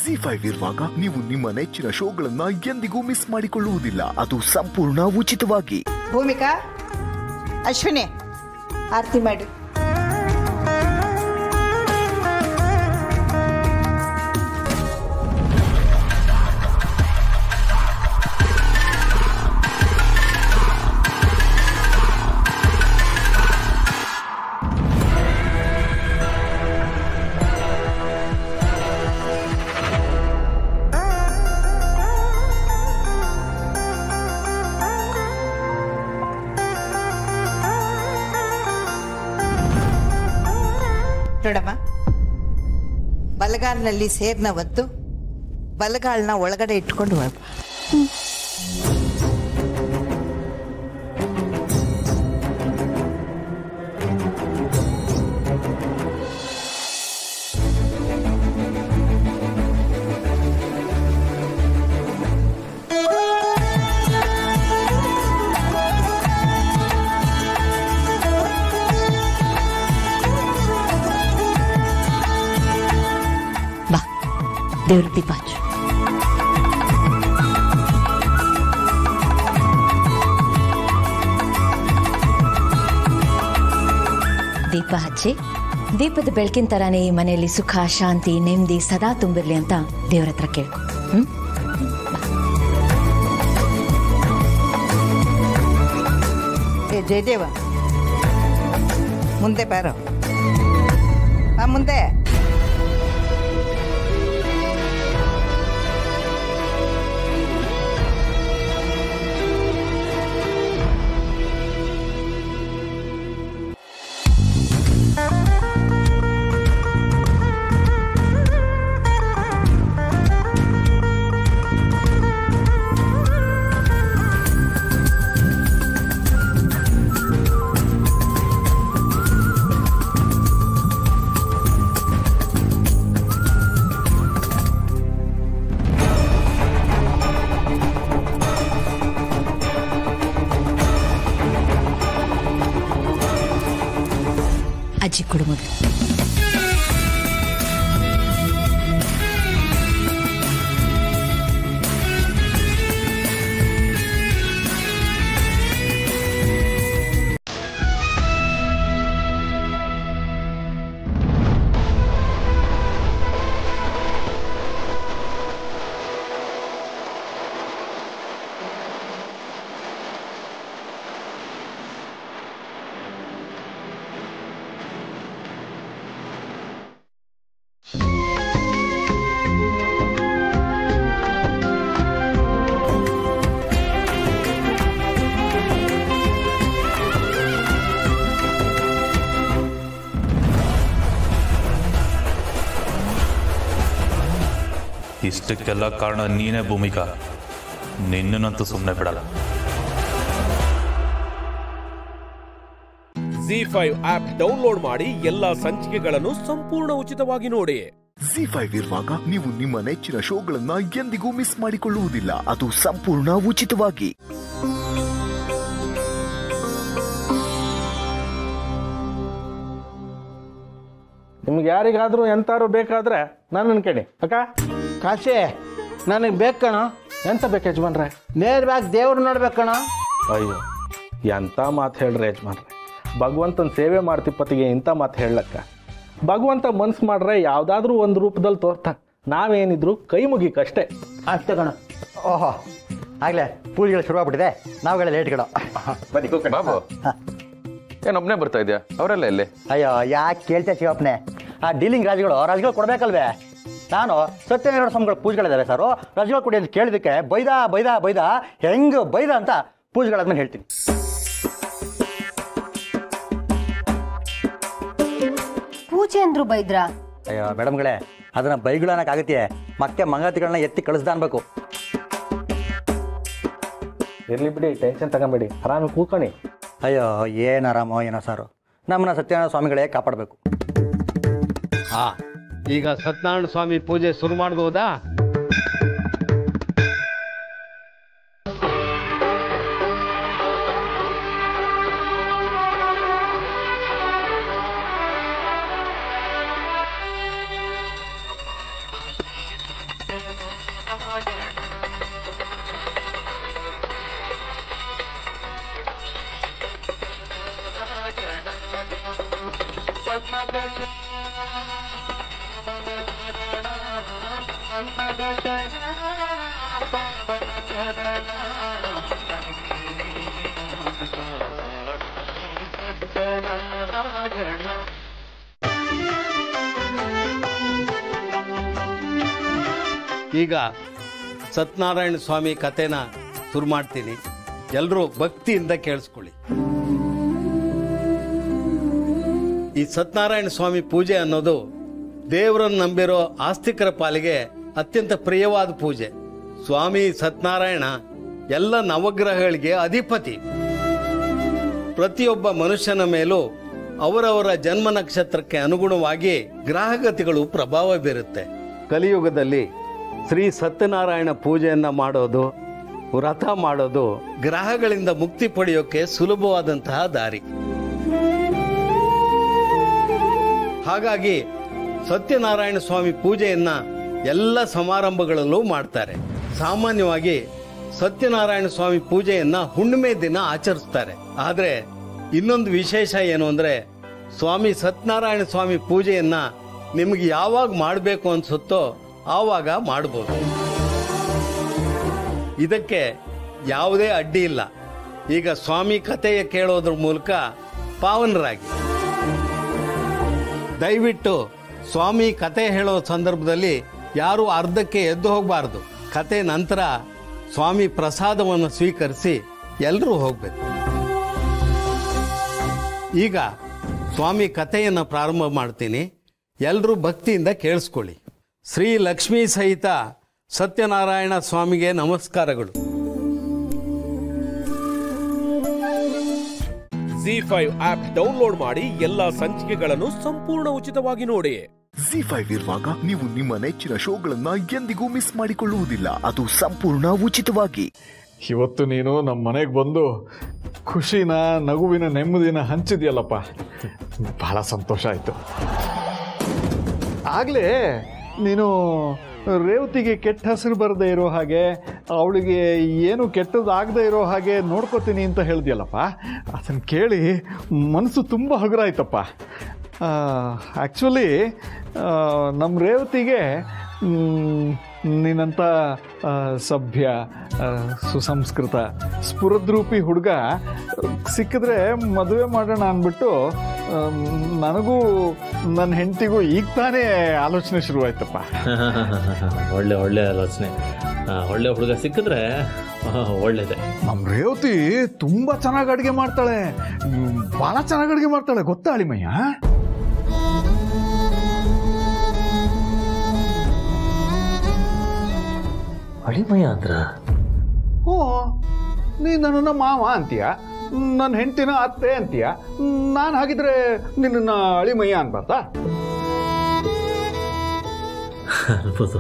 G five ಇರುವಾಗ ನೀವು ನಿಮ್ಮ ನೆಚ್ಚಿನ ಶೋಗಳನ್ನ ಎಂದಿಗೂ ಮಿಸ್ ಮಾಡಿಕೊಳ್ಳುವುದಿಲ್ಲ ಅದು ಸಂಪೂರ್ಣ ಉಚಿತವಾಗಿ ಭೂಮಿಕಾ ಅಶ್ವಿನಿ ಆರತಿ ಮಾಡಿ ನೋಡಮ್ಮ ಬಲಗಾಲಿನಲ್ಲಿ ಸೇರ್ನ ಒತ್ತು ಬಲಗಾಲನ್ನ ಒಳಗಡೆ ಇಟ್ಕೊಂಡು ಹೋಗ ಬಾ ದೇವ್ರ ದೀಪ ಹಚ್ಚು ದೀಪ ಹಚ್ಚಿ ದೀಪದ ಬೆಳಕಿನ ತರಾನೇ ಈ ಮನೆಯಲ್ಲಿ ಸುಖ ಶಾಂತಿ ನೆಮ್ಮದಿ ಸದಾ ತುಂಬಿರ್ಲಿ ಅಂತ ದೇವ್ರ ಹತ್ರ ಕೇಳ್ಕೊ ಹ್ಮ್ ಏ ಜಯದೇವ ಮುಂದೆ ಬಾರೋ ಬಾ ಮುಂದೆ ಅಜ್ಜಿ ಕೊಡು ಮೊದಲು ಇಷ್ಟಕ್ಕೆಲ್ಲ ಕಾರಣ ನೀನೇ ಭೂಮಿಕಾ ನಿನ್ನನ್ನಂತೂ ಸುಮ್ಮನೆ ಬಿಡಲ್ಲ ಜಿ ಫೈವ್ ಆಪ್ ಡೌನ್ಲೋಡ್ ಮಾಡಿ ಎಲ್ಲಾ ಸಂಚಿಕೆಗಳನ್ನು ಸಂಪೂರ್ಣ ಉಚಿತವಾಗಿ ನೋಡಿ ಜಿ ಫೈವ್ ಇರುವಾಗ ನೀವು ನಿಮ್ಮ ನೆಚ್ಚಿನ ಶೋಗಳನ್ನ ಎಂದಿಗೂ ಮಿಸ್ ಮಾಡಿಕೊಳ್ಳುವುದಿಲ್ಲ ಅದು ಸಂಪೂರ್ಣ ಉಚಿತವಾಗಿ ನಿಮ್ಗೆ ಯಾರಿಗಾದರೂ ಎಂತಾರು ಬೇಕಾದ್ರೆ ನನ್ನನ್ನು ಕೇಳಿ ಅಕ್ಕ ಕಾಶಿ ನನಗೆ ಬೇಕು ಕಣ ಎಂತ ಬೇಕು ಯಜಮಾನ್ರೆ ನೇರವಾಗಿ ದೇವ್ರು ನೋಡ್ಬೇಕು ಕಣ ಅಯ್ಯೋ ಎಂಥ ಮಾತು ಹೇಳ್ರಿ ಯಜಮಾನ್ರೆ ಭಗವಂತನ ಸೇವೆ ಮಾಡ್ತಿ ಪತಿಗೆ ಇಂಥ ಮಾತು ಹೇಳಕ್ಕ ಭಗವಂತ ಮನ್ಸು ಮಾಡ್ರೆ ಯಾವುದಾದ್ರೂ ಒಂದು ರೂಪದಲ್ಲಿ ತೋರ್ತಾನೆ ನಾವೇನಿದ್ರು ಕೈ ಮುಗಿಕಷ್ಟೇ ಅಷ್ಟೇ ಕಣ ಓಹೋ ಆಗಲೇ ಪೂಜೆಗಳು ಶುರುವಾಗ್ಬಿಟ್ಟಿದೆ ನಾವುಗಳೇ ಲೇಟ್ ಕಣ ಬಾಬು ಏನೊಬ್ಬನೇ ಬರ್ತಾ ಇದೆಯಾ ಅವರೆಲ್ಲ ಎಲ್ಲಿ ಅಯ್ಯೋ ಯಾಕೆ ಕೇಳ್ತೆ ಶಿವಪ್ಪನೆ ಆ ಡೀಲಿಂಗ್ ರಾಜುಗಳು ರಾಜುಗಳು ಕೊಡ್ಬೇಕಲ್ವೇ ನಾನು ಸತ್ಯನಾರಾಯಣ ಸ್ವಾಮಿಗಳ ಪೂಜೆಗಳಿದ್ದಾವೆ ಸರ್ ರಾಜುಗಳು ಕೊಡಿ ಅಂತ ಕೇಳಿದಕ್ಕೆ ಬೈದ ಬೈದ ಬೈದ ಹೆಂಗ್ ಬೈದ ಅಂತ ಪೂಜೆಗಳಾದ್ಮೇಲೆ ಹೇಳ್ತೀನಿ ಪೂಜೆ ಅಂದ್ರು ಬೈದ್ರ ಅಯ್ಯೋ ಮೇಡಮ್ಗಳೇ ಅದನ್ನ ಬೈಗಳನ್ನಕ್ಕಾಗತ್ತೆ ಮತ್ತೆ ಮಂಗತಿಗಳನ್ನ ಎತ್ತಿ ಕಳಿಸ್ದ ಅನ್ಬೇಕು ಇರ್ಲಿ ಬಿಡಿ ಟೆನ್ಷನ್ ತಗೊಂಬೇಡಿ ಆರಾಮಾಗಿ ಕೂತ್ಕೊಳ್ಳಿ ಅಯ್ಯೋ ಏನು ಆರಾಮೋ ಏನೋ ಸಾರು ನಮ್ಮನ್ನ ಸತ್ಯನಾರಾಯಣ ಸ್ವಾಮಿಗಳೇ ಕಾಪಾಡಬೇಕು ಹಾ ಈಗ ಸತ್ಯನಾರಾಯಣ ಸ್ವಾಮಿ ಪೂಜೆ ಶುರು ಮಾಡ್ಬೋದಾ ಈಗ ಸತ್ಯನಾರಾಯಣ ಸ್ವಾಮಿ ಕಥೆನ ಶುರು ಮಾಡ್ತೀನಿ ಎಲ್ಲರೂ ಭಕ್ತಿಯಿಂದ ಕೇಳಿಸ್ಕೊಳ್ಳಿ ಈ ಸತ್ಯನಾರಾಯಣ ಸ್ವಾಮಿ ಪೂಜೆ ಅನ್ನೋದು ದೇವರನ್ನು ನಂಬಿರೋ ಆಸ್ತಿಕರ ಪಾಲಿಗೆ ಅತ್ಯಂತ ಪ್ರಿಯವಾದ ಪೂಜೆ ಸ್ವಾಮಿ ಸತ್ಯನಾರಾಯಣ ಎಲ್ಲ ನವಗ್ರಹಗಳಿಗೆ ಅಧಿಪತಿ ಪ್ರತಿಯೊಬ್ಬ ಮನುಷ್ಯನ ಮೇಲೂ ಅವರವರ ಜನ್ಮ ನಕ್ಷತ್ರಕ್ಕೆ ಅನುಗುಣವಾಗಿ ಗ್ರಹಗತಿಗಳು ಪ್ರಭಾವ ಬೀರುತ್ತೆ ಕಲಿಯುಗದಲ್ಲಿ ಶ್ರೀ ಸತ್ಯನಾರಾಯಣ ಪೂಜೆಯನ್ನ ಮಾಡೋದು ವ್ರತ ಮಾಡೋದು ಗ್ರಹಗಳಿಂದ ಮುಕ್ತಿ ಪಡೆಯೋಕೆ ಸುಲಭವಾದಂತಹ ದಾರಿ ಹಾಗಾಗಿ ಸತ್ಯನಾರಾಯಣ ಸ್ವಾಮಿ ಪೂಜೆಯನ್ನ ಎಲ್ಲ ಸಮಾರಂಭಗಳಲ್ಲೂ ಮಾಡ್ತಾರೆ ಸಾಮಾನ್ಯವಾಗಿ ಸತ್ಯನಾರಾಯಣ ಸ್ವಾಮಿ ಪೂಜೆಯನ್ನ ಹುಣ್ಣಿಮೆ ದಿನ ಆಚರಿಸ್ತಾರೆ ಆದ್ರೆ ಇನ್ನೊಂದು ವಿಶೇಷ ಏನು ಅಂದ್ರೆ ಸ್ವಾಮಿ ಸತ್ಯನಾರಾಯಣ ಸ್ವಾಮಿ ಪೂಜೆಯನ್ನ ನಿಮಗೆ ಯಾವಾಗ ಮಾಡಬೇಕು ಅನ್ಸುತ್ತೋ ಆವಾಗ ಮಾಡ್ಬೋದು ಇದಕ್ಕೆ ಯಾವುದೇ ಅಡ್ಡಿ ಇಲ್ಲ ಈಗ ಸ್ವಾಮಿ ಕಥೆಯ ಕೇಳೋದ್ರ ಮೂಲಕ ಪಾವನರಾಗಿ ದಯವಿಟ್ಟು ಸ್ವಾಮಿ ಕತೆ ಹೇಳೋ ಸಂದರ್ಭದಲ್ಲಿ ಯಾರು ಅರ್ಧಕ್ಕೆ ಎದ್ದು ಹೋಗಬಾರ್ದು ಕತೆ ನಂತರ ಸ್ವಾಮಿ ಪ್ರಸಾದವನ್ನು ಸ್ವೀಕರಿಸಿ ಎಲ್ಲರೂ ಹೋಗ್ಬೇಕು ಈಗ ಸ್ವಾಮಿ ಕಥೆಯನ್ನು ಪ್ರಾರಂಭ ಮಾಡ್ತೀನಿ ಎಲ್ಲರೂ ಭಕ್ತಿಯಿಂದ ಕೇಳಿಸ್ಕೊಳ್ಳಿ ಶ್ರೀ ಲಕ್ಷ್ಮೀ ಸಹಿತ ಸತ್ಯನಾರಾಯಣ ಸ್ವಾಮಿಗೆ ನಮಸ್ಕಾರಗಳು ಜಿ ಫೈವ್ ಆಪ್ ಡೌನ್ಲೋಡ್ ಮಾಡಿ ಎಲ್ಲಾ ಸಂಚಿಕೆಗಳನ್ನು ಸಂಪೂರ್ಣ ಉಚಿತವಾಗಿ ನೋಡಿ ಜಿ ಫೈವ್ ಇರುವಾಗ ನೀವು ನಿಮ್ಮ ನೆಚ್ಚಿನ ಶೋಗಳನ್ನ ಎಂದಿಗೂ ಮಿಸ್ ಮಾಡಿಕೊಳ್ಳುವುದಿಲ್ಲ ಅದು ಸಂಪೂರ್ಣ ಉಚಿತವಾಗಿ ಇವತ್ತು ನೀನು ನಮ್ಮ ಮನೆಗೆ ಬಂದು ಖುಷಿನ ನಗುವಿನ ನೆಮ್ಮದಿನ ಹಂಚಿದ್ಯಲ್ಲಪ್ಪ ಬಹಳ ಸಂತೋಷ ಆಯಿತು ಆಗಲೇ ನೀನು ರೇವತಿಗೆ ಕೆಟ್ಟ ಹೆಸರು ಬರದೇ ಇರೋ ಹಾಗೆ ಅವಳಿಗೆ ಏನು ಕೆಟ್ಟದಾಗದೇ ಇರೋ ಹಾಗೆ ನೋಡ್ಕೋತೀನಿ ಅಂತ ಹೇಳ್ದಿಯಲ್ಲಪ್ಪ ಅದನ್ನು ಕೇಳಿ ಮನಸ್ಸು ತುಂಬ ಹಗುರಾಯ್ತಪ್ಪ ಆ್ಯಕ್ಚುಲಿ ನಮ್ಮ ರೇವತಿಗೆ ಮ್, ನಿನ್ನಂಥ ಆ, ಸಭ್ಯ ಆ, ಸುಸಂಸ್ಕೃತ ಸ್ಫುರದ್ರೂಪಿ ಹುಡುಗ ಸಿಕ್ಕಿದ್ರೆ ಮದುವೆ ಮಾಡೋಣ ಅಂದ್ಬಿಟ್ಟು ಆಮ್, ನನಗೂ ನನ್ನ ಹೆಂಡತಿಗೂ ಈಗ ತಾನೇ ಆಲೋಚನೆ ಶುರುವಾಯ್ತಪ್ಪ ಒಳ್ಳೆ ಒಳ್ಳೆ ಆಲೋಚನೆ ಆ, ಒಳ್ಳೆ ಹುಡುಗ ಸಿಕ್ಕಿದ್ರೆ ಆ, ಒಳ್ಳೇದೆ ನಮ್ಮ ರೇವತಿ ತುಂಬ ಚೆನ್ನಾಗಿ ಅಡುಗೆ ಮಾಡ್ತಾಳೆ ಮ್, ಭಾಳ ಚೆನ್ನಾಗಿ ಅಡುಗೆ ಮಾಡ್ತಾಳೆ ಗೊತ್ತಾ ಅಳಿಮಯ್ಯ ಅಳಿಮಯ್ಯ ಅಂದ್ರ ಹ್ಞೂ ನೀ ನನ್ನನ್ನು ಮಾವ ಅಂತೀಯ ನನ್ನ ಹೆಂಡ್ತಿನ ಅತ್ತೆ ಅಂತೀಯ ನಾನು ಹಾಗಿದ್ರೆ ನಿನ್ನನ್ನು ಅಳಿಮಯ್ಯ ಅನ್ಬಾರ್ದಾ ಅನ್ಬೋದು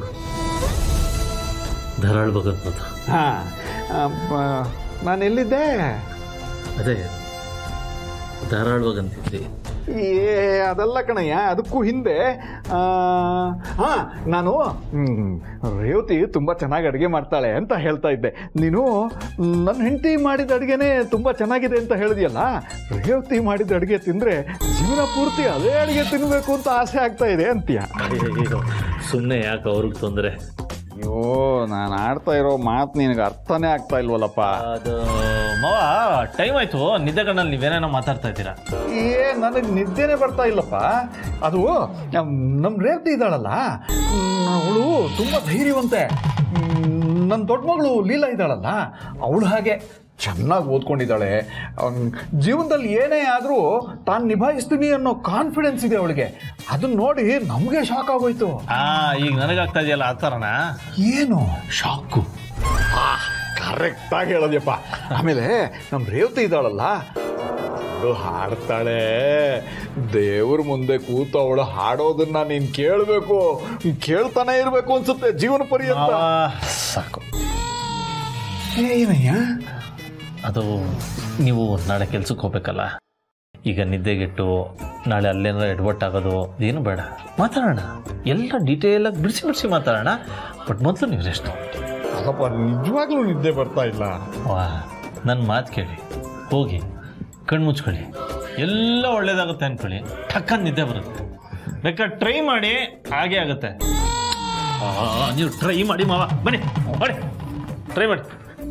ಧಾರಾಳ ಭಗತ್ ಮತ್ತು ಹಾಂ ನಾನು ಎಲ್ಲಿದ್ದೆ ಅದೇ ಧಾರಾಳವಾಗಿ ಅಂತಿದ್ರಿ ಏ ಅದಲ್ಲ ಕಣಯ್ಯ ಅದಕ್ಕೂ ಹಿಂದೆ ಹಾಂ ನಾನು ಹ್ಮ್, ರೇವತಿ ತುಂಬ ಚೆನ್ನಾಗಿ ಅಡುಗೆ ಮಾಡ್ತಾಳೆ ಅಂತ ಹೇಳ್ತಾ ಇದ್ದೆ ನೀನು ನನ್ನ ಹೆಂಡತಿ ಮಾಡಿದ ಅಡುಗೆನೇ ತುಂಬ ಚೆನ್ನಾಗಿದೆ ಅಂತ ಹೇಳಿದ್ಯಲ್ಲ ರೇವತಿ ಮಾಡಿದ ಅಡುಗೆ ತಿಂದರೆ ಜೀವನ ಪೂರ್ತಿ ಅದೇ ಅಡುಗೆ ತಿನ್ನಬೇಕು ಅಂತ ಆಸೆ ಆಗ್ತಾ ಇದೆ ಅಂತೀಯ ಸುಮ್ಮನೆ ಯಾಕೆ ಅವ್ರಿಗೆ ತೊಂದರೆ ಅಯ್ಯೋ ನಾನು ಆಡ್ತಾ ಇರೋ ಮಾತು ನಿನಗೆ ಅರ್ಥನೇ ಆಗ್ತಾ ಇಲ್ವಲ್ಲಪ್ಪ ಅದು ಮಾವ ಟೈಮ್ ಆಯ್ತು ನಿದ್ದೆ ಕಣ್ಣಲ್ಲಿ ನೀವೇನೇನೋ ಮಾತಾಡ್ತಾ ಇದ್ದೀರಾ ಏ ನನಗೆ ನಿದ್ದೆನೇ ಬರ್ತಾ ಇಲ್ಲಪ್ಪ ಅದು ನಮ್ಮ ರೇವತಿ ಇದ್ದಾಳಲ್ಲ ಅವಳು ತುಂಬ ಧೈರ್ಯವಂತೆ ನನ್ನ ದೊಡ್ಡ ಮಗಳು ಲೀಲಾ ಇದ್ದಾಳಲ್ಲ ಅವಳು ಹಾಗೆ ಚೆನ್ನಾಗಿ ಓದ್ಕೊಂಡಿದ್ದಾಳೆ ಅವ್ನ್ ಜೀವನದಲ್ಲಿ ಏನೇ ಆದರೂ ತಾನು ನಿಭಾಯಿಸ್ತೀನಿ ಅನ್ನೋ ಕಾನ್ಫಿಡೆನ್ಸ್ ಇದೆ ಅವಳಿಗೆ ಅದನ್ನ ನೋಡಿ ನಮಗೆ ಶಾಕ್ ಆಗೋಯ್ತು ಆ ಈಗ ನನಗಾಗ್ತಾ ಇದೆಯಲ್ಲ ಆ ಥರನ ಏನು ಶಾಕು ಕರೆಕ್ಟಾಗಿ ಹೇಳೋದ್ಯಪ್ಪ ಆಮೇಲೆ ನಮ್ಮ ರೇವತಿ ಇದ್ದಾಳಲ್ಲ ಅವಳು ಹಾಡ್ತಾಳೆ ದೇವ್ರ ಮುಂದೆ ಕೂತು ಅವಳು ಹಾಡೋದನ್ನ ನೀನ್ ಕೇಳಬೇಕು ಕೇಳ್ತಾನೆ ಇರ್ಬೇಕು ಅನ್ಸುತ್ತೆ ಜೀವನ ಪರ್ಯಂತ ಸಾಕು ಏನಯ್ಯ ಅದು ನೀವು ನಾಳೆ ಕೆಲ್ಸಕ್ಕೆ ಹೋಗ್ಬೇಕಲ್ಲ ಈಗ ನಿದ್ದೆಗೆಟ್ಟು ನಾಳೆ ಅಲ್ಲೇನಾರ ಎಡ್ವಟ್ಟಾಗೋದು ಏನು ಬೇಡ ಮಾತಾಡೋಣ ಎಲ್ಲ ಡೀಟೇಲಾಗಿ ಬಿಡಿಸಿ ಬಿಡಿಸಿ ಮಾತಾಡೋಣ ಬಟ್ ಮೊದಲು ನೀವು ರೆಸ್ಟ್ ಅಲ್ಲಪ್ಪ ನಿಜವಾಗ್ಲೂ ನಿದ್ದೆ ಬರ್ತಾ ಇಲ್ಲ ವಾ ನನ್ನ ಮಾತು ಕೇಳಿ ಹೋಗಿ ಕಣ್ಣು ಮುಚ್ಕೊಳ್ಳಿ ಎಲ್ಲ ಒಳ್ಳೇದಾಗುತ್ತೆ ಅನ್ಕೊಳ್ಳಿ ಟಕ್ಕನ್ ನಿದ್ದೆ ಬರುತ್ತೆ ಬೇಕಾದ್ರೆ ಟ್ರೈ ಮಾಡಿ ಹಾಗೆ ಆಗುತ್ತೆ ಆ, ನೀವು ಟ್ರೈ ಮಾಡಿ ಮಾವ ಬನ್ನಿ ಮಾಡಿ ಟ್ರೈ ಮಾಡಿ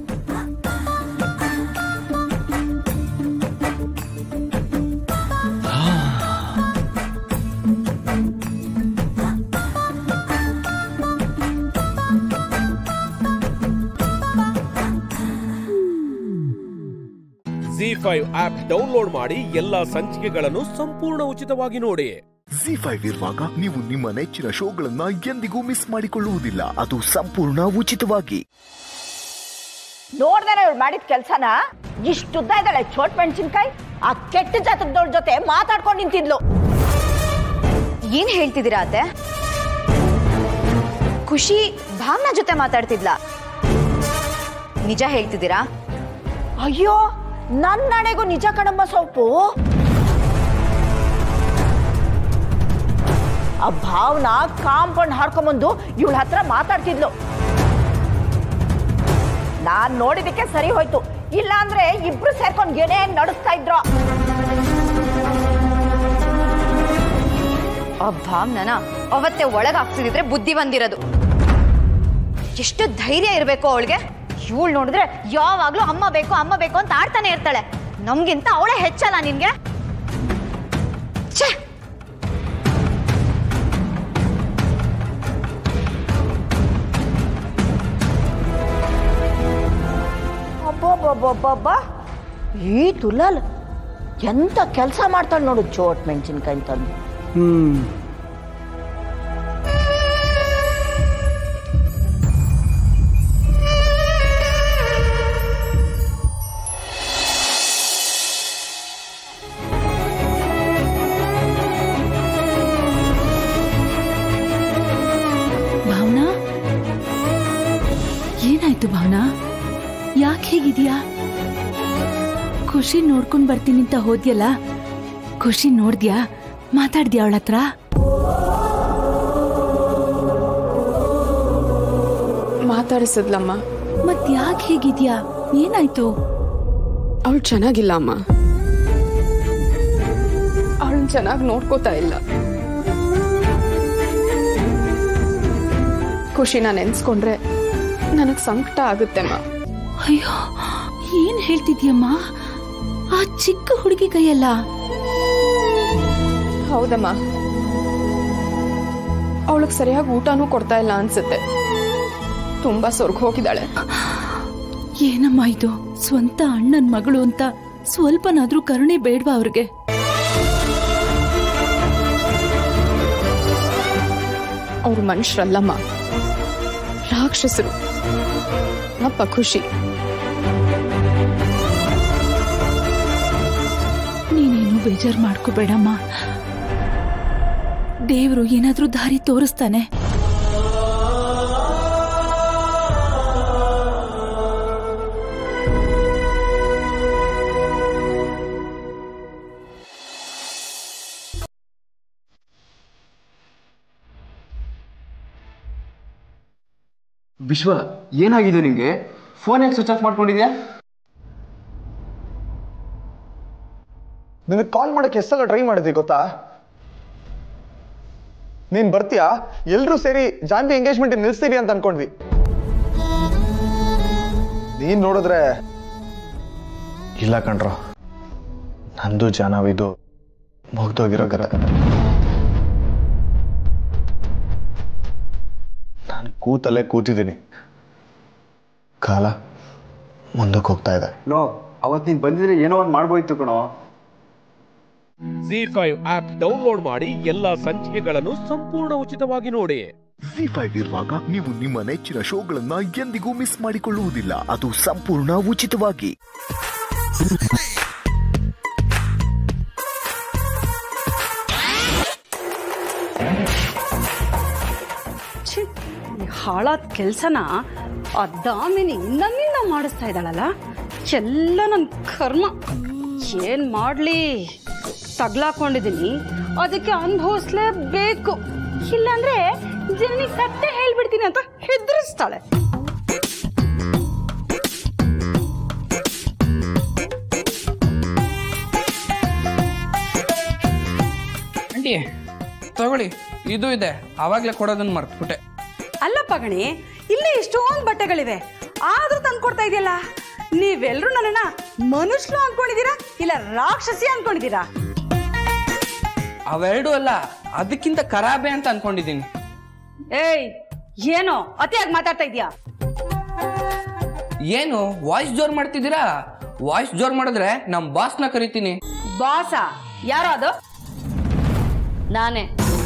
ಜಿ ಫೈವ್ ಆಪ್ ಡೌನ್ಲೋಡ್ ಮಾಡಿ ಎಲ್ಲಾ ಸಂಚಿಕೆಗಳನ್ನು ಸಂಪೂರ್ಣ ಉಚಿತವಾಗಿ ನೋಡಿ ಜಿ ಫೈವ್ ಇರುವಾಗ ನೀವು ನಿಮ್ಮ ನೆಚ್ಚಿನ ಶೋಗಳನ್ನ ಎಂದಿಗೂ ಮಿಸ್ ಮಾಡಿಕೊಳ್ಳುವುದಿಲ್ಲ ಅದು ಸಂಪೂರ್ಣ ಉಚಿತವಾಗಿ ನೋಡ್ದೇನೆ ಇವಳು ಮಾಡಿದ ಕೆಲ್ಸನ ಇಷ್ಟುದ್ದ ಇದ್ದಾಳೆ ಚೋಟ್ ಮೆಣಸಿನ್ಕಾಯಿ ಆ ಕೆಟ್ಟ ಜಾತಕದವಳ ಜೊತೆ ಮಾತಾಡ್ಕೊಂಡು ನಿಂತಿದ್ಲು ಏನ್ ಹೇಳ್ತಿದ್ದೀರಾ ಅತ್ತೆ ಖುಷಿ ಭಾವನಾ ಜೊತೆ ಮಾತಾಡ್ತಿದ್ಲ ನಿಜ ಹೇಳ್ತಿದ್ದೀರಾ ಅಯ್ಯೋ ನನ್ನ ನಡೆಗೂ ನಿಜ ಕಣಮ್ಮ ಸೊಪ್ಪು ಆ ಭಾವನ ಕಾಂಪೌಂಡ್ ಹಾಡ್ಕೊಂಬಂದು ಇವಳ ಹತ್ರ ಮಾತಾಡ್ತಿದ್ಲು ನಾನ್ ನೋಡಿದಕ್ಕೆ ಸರಿ ಹೋಯ್ತು ಇಲ್ಲ ಅಂದ್ರೆ ಇಬ್ರು ಸೇರ್ಕೊಂಡು ಏನೇ ನಡೆಸ್ತಾ ಇದ್ರು ಆ ಭಾವನನ ಅವತ್ತೆ ಒಳಗ್ ಹಾಕ್ಸಿದ್ರೆ ಬುದ್ಧಿ ಬಂದಿರೋದು ಎಷ್ಟು ಧೈರ್ಯ ಇರಬೇಕು ಅವಳಿಗೆ ಇವಳು ನೋಡಿದ್ರೆ ಯಾವಾಗ್ಲೂ ಅಮ್ಮ ಬೇಕು ಅಮ್ಮ ಬೇಕು ಅಂತ ಆಡ್ತಾನೆ ಇರ್ತಾಳೆ ನಮ್ಗಿಂತ ಅವಳೇ ಹೆಚ್ಚಲ್ಲ ನಿನ್ಗೆ ಛೇ ಅಬ್ಬಬ್ಬಬ್ಬಬ್ಬ ಈ ತುಲಾಲ್ ಎಂತ ಕೆಲಸ ಮಾಡ್ತಾಳೆ ನೋಡು ಚೋಟ್ ಮೆಣಸಿನ್ಕಾಯಿ ತಂದು ಹ್ಮ್ ಭಾವನಾ ಏನಾಯ್ತು ಭಾವನಾ ಯಾಕೆ ಹೇಗಿದ್ಯಾ ಖುಷಿ ನೋಡ್ಕೊಂಡ್ ಬರ್ತೀನಿ ಅಂತ ಹೋದ್ಯಲ್ಲ ಖುಷಿ ನೋಡ್ದ್ಯಾ ಮಾತಾಡ್ದ್ಯಾ ಅವಳ ಹತ್ರ ಮಾತಾಡಿಸಿದ್ಲಮ್ಮ ಮತ್ ಯಾಕೆ ಹೇಗಿದ್ಯಾ ಏನಾಯ್ತು ಅವಳು ಚೆನ್ನಾಗಿಲ್ಲ ಅಮ್ಮ ಅವಳನ್ನ ಚೆನ್ನಾಗಿ ನೋಡ್ಕೋತಾ ಇಲ್ಲ ಖುಷಿನ ನೆನ್ಸ್ಕೊಂಡ್ರೆ ನನಗ್ ಸಂಕಟ ಆಗುತ್ತೆಮ್ಮ ಅಯ್ಯೋ ಏನ್ ಹೇಳ್ತಿದ್ಯಮ್ಮ ಆ ಚಿಕ್ಕ ಹುಡುಗಿ ಕೈಯಲ್ಲ ಹೌದಮ್ಮ ಅವಳಿಗೆ ಸರಿಯಾಗಿ ಊಟನೂ ಕೊಡ್ತಾ ಇಲ್ಲ ಅನ್ಸುತ್ತೆ ತುಂಬಾ ಸೊರ್ಗ್ ಹೋಗಿದ್ದಾಳೆ ಏನಮ್ಮ ಇದು ಸ್ವಂತ ಅಣ್ಣನ್ ಮಗಳು ಅಂತ ಸ್ವಲ್ಪನಾದ್ರೂ ಕರುಣೆ ಬೇಡ್ವಾ ಅವ್ರಿಗೆ ಅವ್ರು ಮನುಷ್ಯರಲ್ಲಮ್ಮ ರಾಕ್ಷಸರು ಅಪ್ಪ ಖುಷಿ ನೀನೇನು ಬೇಜಾರ್ ಮಾಡ್ಕೋಬೇಡಮ್ಮ ದೇವ್ರು ಏನಾದ್ರೂ ದಾರಿ ತೋರಿಸ್ತಾನೆ ವಿಶ್ವ ಏನಾಗಿದೆ ನಿಂಗೆ ಫೋನ್ ಯಾಕೆ ಸ್ವಿಚ್ ಆಫ್ ಮಾಡ್ಕೊಂಡಿದ್ಯಾ ನಿನಗೆ ಕಾಲ್ ಮಾಡಕ್ಕೆ ಎಷ್ಟೆಲ್ಲ ಟ್ರೈ ಮಾಡಿದ್ವಿ ಗೊತ್ತಾ ನೀನ್ ಬರ್ತೀಯಾ ಎಲ್ರೂ ಸೇರಿ ಜಾನ್ವಿ ಎಂಗೇಜ್ಮೆಂಟ್ ನಿಲ್ಸ್ತೀರಿ ಅಂತ ಅನ್ಕೊಂಡ್ವಿ ನೀನ್ ನೋಡಿದ್ರೆ ಇಲ್ಲ ಕಣ್ರೋ ನಂದು ಜಾನವಿದು ಮುಗ್ದೋಗಿರೋ ಗರ ನಾನು ಕೂತಲ್ಲೇ ಕೂತಿದ್ದೀನಿ ಕಾಲ ಮುಂದಕ್ಕೆ ಹೋಗ್ತಾ ಇದೆ ನೋ ಅವತ್ತು ನೀನು ಬಂದಿದ್ರೆ ಏನೋ ಒಂದು ಮಾಡ್ಬೋಯ್ತು ಕಣೋ ಜಿ ಫೈವ್ ಆಪ್ ಡೌನ್ಲೋಡ್ ಮಾಡಿ ಎಲ್ಲಾ ಸಂಚಿಕೆಗಳನ್ನು ಸಂಪೂರ್ಣ ಉಚಿತವಾಗಿ ನೋಡಿ ಜಿ ಫೈವ್ ಇರುವಾಗ ನೀವು ನಿಮ್ಮ ನೆಚ್ಚಿನ ಶೋಗಳನ್ನ ಎಂದಿಗೂ ಮಿಸ್ ಮಾಡಿಕೊಳ್ಳುವುದಿಲ್ಲ ಅದು ಸಂಪೂರ್ಣ ಉಚಿತವಾಗಿ ಛೀ, ಈ ಹಾಳಾದ ಕೆಲಸನ ಆ ದಾಮಿನಿ ನನ್ನಿಂದ ಮಾಡಿಸ್ತಾ ಇದ್ದಾಳಲ್ಲ ಎಲ್ಲ ನನ್ನ ಕರ್ಮ ಏನ್ ಮಾಡ್ಲಿ ತಗ್ಲಾಕೊಂಡಿದ್ದೀನಿ ಅದಕ್ಕೆ ಅನುಭವಿಸ್ಲೇಬೇಕು ಇಲ್ಲಾಂದ್ರೆ ಜನನಿಗೆ ಸತ್ಯ ಹೇಳ್ಬಿಡ್ತೀನಿ ಅಂತ ಹೆದರಿಸ್ತಾಳೆ ಆಂಟಿ ತಗೊಳ್ಳಿ ಇದು ಇದೆ ಆವಾಗಲೇ ಕೊಡೋದನ್ನ ಮರ್ತ್ಬಿಟ್ಟೆ ಅಲ್ಲಪ್ಪ ಗಣಿ ಇಲ್ಲೇ ಇಷ್ಟೊಂದು ಬಟ್ಟೆಗಳಿವೆ ಆದ್ರೂ ತಂದು ಕೊಡ್ತಾ ಇದೆಯಲ್ಲ ನೀವೆಲ್ಲರೂ ನನ್ನನ್ನ ಮನುಷ್ಯರು ಅನ್ಕೊಂಡಿದ್ದೀರಾ ಇಲ್ಲ ರಾಕ್ಷಸಿ ಅನ್ಕೊಂಡಿದ್ದೀರಾ ಅವೆರಡೂ ಅಲ್ಲ ಅದಕ್ಕಿಂತ ಖರಾಬೆ ಅಂತ ಅನ್ಕೊಂಡಿದ್ದೀನಿ ಏಯ್ ಏನೋ ಅತಿಯಾಗಿ ಮಾತಾಡ್ತಾ ಇದೀಯಾ ಏನು ವಾಯ್ಸ್ ಜೋರ್ ಮಾಡ್ತಿದ್ದೀರಾ ವಾಯ್ಸ್ ಜೋರ್ ಮಾಡಿದ್ರೆ ನಮ್ ಬಾಸ್ನ ಕರಿತೀನಿ ಬಾಸ ಯಾರೋ ಅದು ನಾನೇ